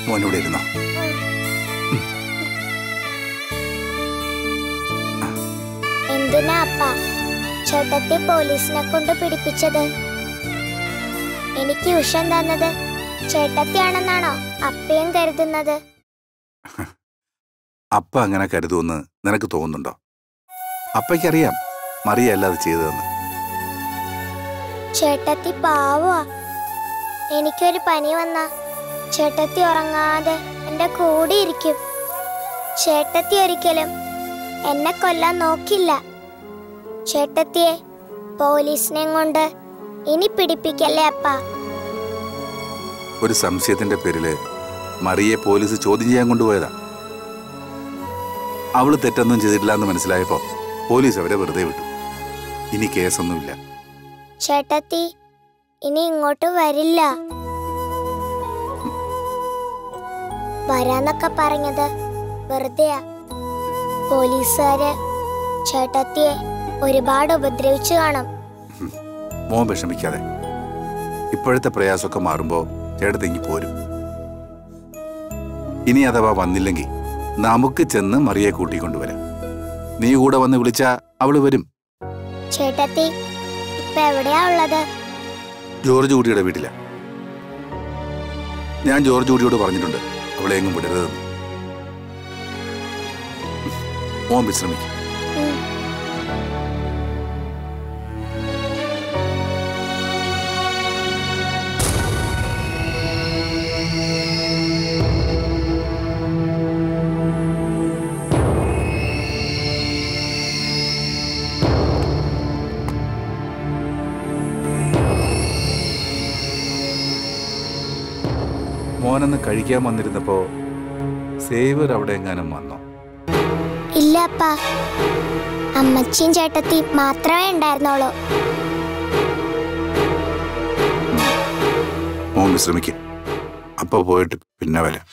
മോനിവിടെ ഇരുന്നോ എന്തിനാ അപ്പ ചേട്ടത്തി പോലീസിനെ കൊണ്ട് പിടിപ്പിച്ചത് എനിക്ക് വിഷം തന്നത് ചേട്ടത്തിയാണെന്നാണോ അപ്പയും കരുതുന്നത് അപ്പ അങ്ങനെ കരുതുമെന്ന് നിനക്ക് തോന്നുന്നുണ്ടോ അപ്പയ്ക്കറിയാം മറിയ അല്ലാതെ ചെയ്തതെന്ന് ചേട്ടത്തി പാവാ എനിക്കൊരു പനി വന്ന ചേട്ടത്തി ഉറങ്ങാതെ എന്റെ കൂടെ ഇരിക്കും ചേട്ടത്തി ഒരിക്കലും എന്നെ കൊല്ലാൻ നോക്കില്ല ചേട്ടത്തിയെ പോലീസിനെ കൊണ്ട് ഇനി പിടിപ്പിക്കല്ലേ അപ്പ ഒരു സംശയത്തിന്റെ പേരില് മറിയെ പോലീസ് ചോദ്യം ചെയ്യാൻ കൊണ്ടുപോയതാ അവള് തെറ്റൊന്നും ചെയ്തിട്ടില്ല എന്ന് മനസ്സിലായപ്പോ പോലീസ് അവരെ വെറുതെ വിട്ടു ഇനി കേസൊന്നുമില്ല ചേട്ടത്തി ഇനി ഇങ്ങോട്ട് വരില്ല വരാന്നൊക്കെ പറഞ്ഞത് വെറുതെയാ പോലീസുകാര് ചേട്ടത്തിയെ ഒരുപാട് ഉപദ്രവിച്ചു കാണും മോൻ വിഷമിക്കാതെ ഇപ്പോഴത്തെ പ്രയാസമൊക്കെ മാറുമ്പോ ചേട്ടത്തിങ്ങി പോരും ഇനി അഥവാ വന്നില്ലെങ്കിൽ നമുക്ക് ചെന്ന് മറിയെ കൂട്ടിക്കൊണ്ടുവരാം നീ കൂടെ വന്ന് വിളിച്ചാ അവള് വരും ചേട്ടത്തി ഇപ്പൊ എവിടെയാ ഉള്ളത് ജോർജ് കുട്ടിയുടെ വീട്ടില ഞാൻ ജോർജ് കുട്ടിയോട് പറഞ്ഞിട്ടുണ്ട് അവളെ എങ്ങും വിടരുതെന്ന് മോൻ വിശ്രമിക്കും ഉം. മോനന്ന് കഴിക്കാൻ വന്നിരുന്നപ്പോ സേവർ അവിടെ എങ്ങാനും വന്നോ ഇല്ല അപ്പ അമ്മച്ചിയും ചേട്ടത്തി മാത്രമേ ഉണ്ടായിരുന്നുള്ളൂ മോൻ വിശ്രമിക്കും അപ്പൊ പോയിട്ട് പിന്നെ വരാം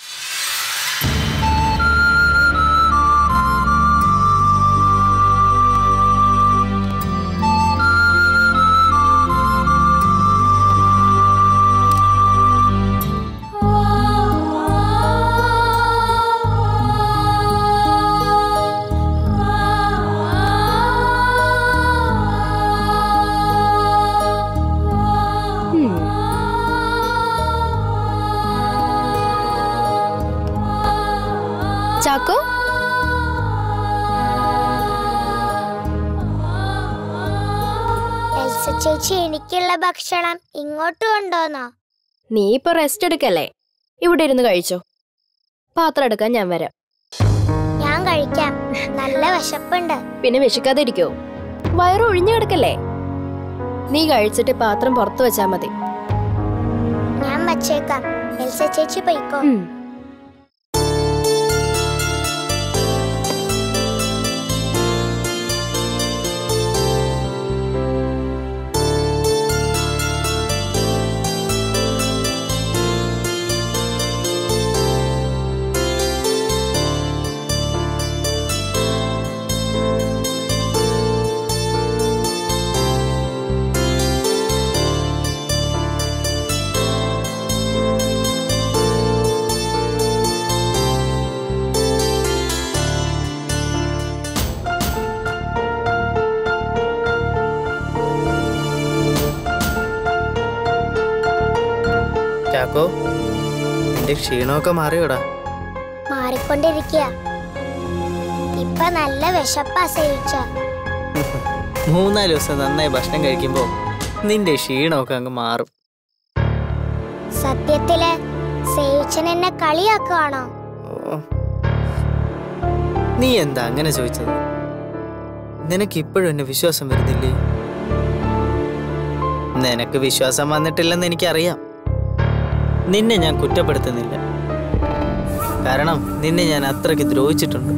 ചാക്കോ എൽസ ചേച്ചി എനിക്കുള്ള ഭക്ഷണം ഇങ്ങോട്ട് കൊണ്ടുവന്നോ നീ ഇപ്പൊ റെസ്റ്റ് എടുക്കല്ലേ ഇവിടെ ഇരുന്ന് കഴിച്ചോ പാത്രം എടുക്കാൻ ഞാൻ വരാം ഞാൻ കഴിക്കാം നല്ല വിശപ്പുണ്ട് പിന്നെ വിശക്കാതെ ഇരിക്കോ വയറ് ഒഴിഞ്ഞു കിടക്കല്ലേ നീ കഴിച്ചിട്ട് പാത്രം പുറത്തു വെച്ചാ മതി ഞാൻ വച്ചേക്കാം എൽസ ചേച്ചി പൊയ്ക്കോ ഉം. ചാക്കോ നിന്റെ ക്ഷീണമൊക്കെ മാറിയോടാ മാറിക്കൊണ്ടിരിക്കുക ഇപ്പൊ നല്ല വിശപ്പാ സേവിച്ച മൂന്നാല് ദിവസം നന്നായി ഭക്ഷണം കഴിക്കുമ്പോൾ നിന്റെ ക്ഷീണമൊക്കെ അങ്ങ് മാറും സത്യത്തില് സേവിച്ചൻ എന്നെ കളിയാക്കുവാണോ ഓ. നീ എന്താ അങ്ങനെ ചോദിച്ചത് നിനക്ക് ഇപ്പോഴും എന്നെ വിശ്വാസം വരുന്നില്ലേ നിനക്ക് വിശ്വാസം വന്നിട്ടില്ലെന്ന് എനിക്കറിയാം നിന്നെ ഞാൻ കുറ്റപ്പെടുത്തുന്നില്ല കാരണം നിന്നെ ഞാൻ അത്രയ്ക്ക് ദ്രോഹിച്ചിട്ടുണ്ട്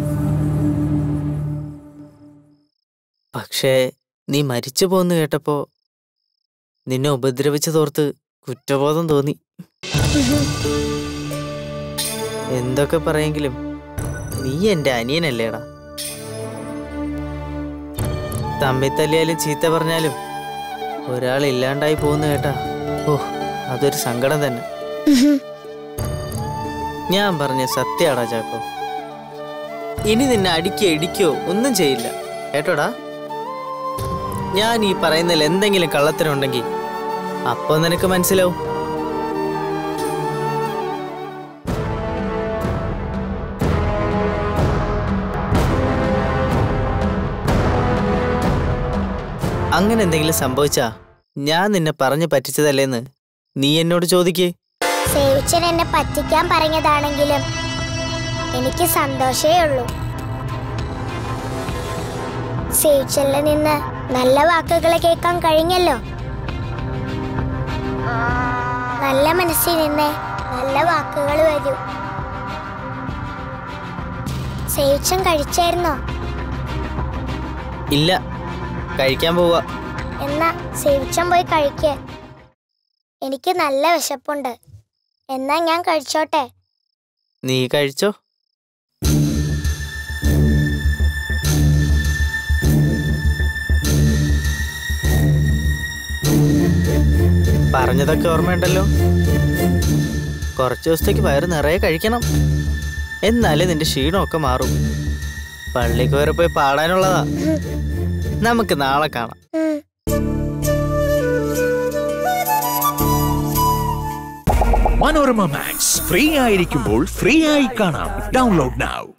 പക്ഷേ നീ മരിച്ചു പോന്ന് കേട്ടപ്പോ നിന്നെ ഉപദ്രവിച്ചതോർത്ത് കുറ്റബോധം തോന്നി എന്തൊക്കെ പറയെങ്കിലും നീ എന്റെ അനിയനല്ലേടാ തമ്മി തല്ലിയാലും ചീത്ത പറഞ്ഞാലും ഒരാൾ ഇല്ലാണ്ടായി പോകുന്ന കേട്ടാ ഓ അതൊരു സങ്കടം തന്നെ ഞാൻ പറഞ്ഞ സത്യാടാ ചാക്കോ ഇനി നിന്നെ അടിക്കോ ഇടിക്കോ ഒന്നും ചെയ്യില്ല കേട്ടോടാ ഞാൻ ഈ പറയുന്നതിൽ എന്തെങ്കിലും കള്ളത്തരമുണ്ടെങ്കിൽ അപ്പൊ നിനക്ക് മനസ്സിലാവും അങ്ങനെ എന്തെങ്കിലും സംഭവിച്ചാ ഞാൻ നിന്നെ പറഞ്ഞു പറ്റിച്ചതല്ലേന്ന് നീ എന്നോട് ചോദിക്കേ സേവിച്ചൻ എന്നെ പറ്റിക്കാൻ പറഞ്ഞതാണെങ്കിലും എനിക്ക് സന്തോഷേ ഉള്ളൂ സേവിച്ചലിൽ നിന്ന് നല്ല വാക്കുകൾ കേൾക്കാൻ കഴിഞ്ഞല്ലോ നല്ല മനസ്സിൽ നിന്ന് നല്ല വാക്കുകൾ വരൂ സേവിച്ചൻ കഴിച്ചായിരുന്നോ ഇല്ല കഴിക്കാൻ പോവാ എന്നാ സേവിച്ചൻ പോയി കഴിക്കേ എനിക്ക് നല്ല വിശപ്പുണ്ട് എന്നാ ഞാൻ കഴിച്ചോട്ടെ നീ കഴിച്ചോ പറഞ്ഞതൊക്കെ ഓർമ്മയുണ്ടല്ലോ കുറച്ച് ദിവസത്തേക്ക് വയറ് നിറയെ കഴിക്കണം എന്നാലേ നിന്റെ ക്ഷീണമൊക്കെ മാറും പള്ളിക്ക് വരെ പോയി പാടാനുള്ളതാ നമുക്ക് നാളെ കാണാം ഉം. മനോരമ മാക്സ് ഫ്രീ ആയിരിക്കുമ്പോൾ ഫ്രീ ആയി കാണാം ഡൗൺലോഡ് now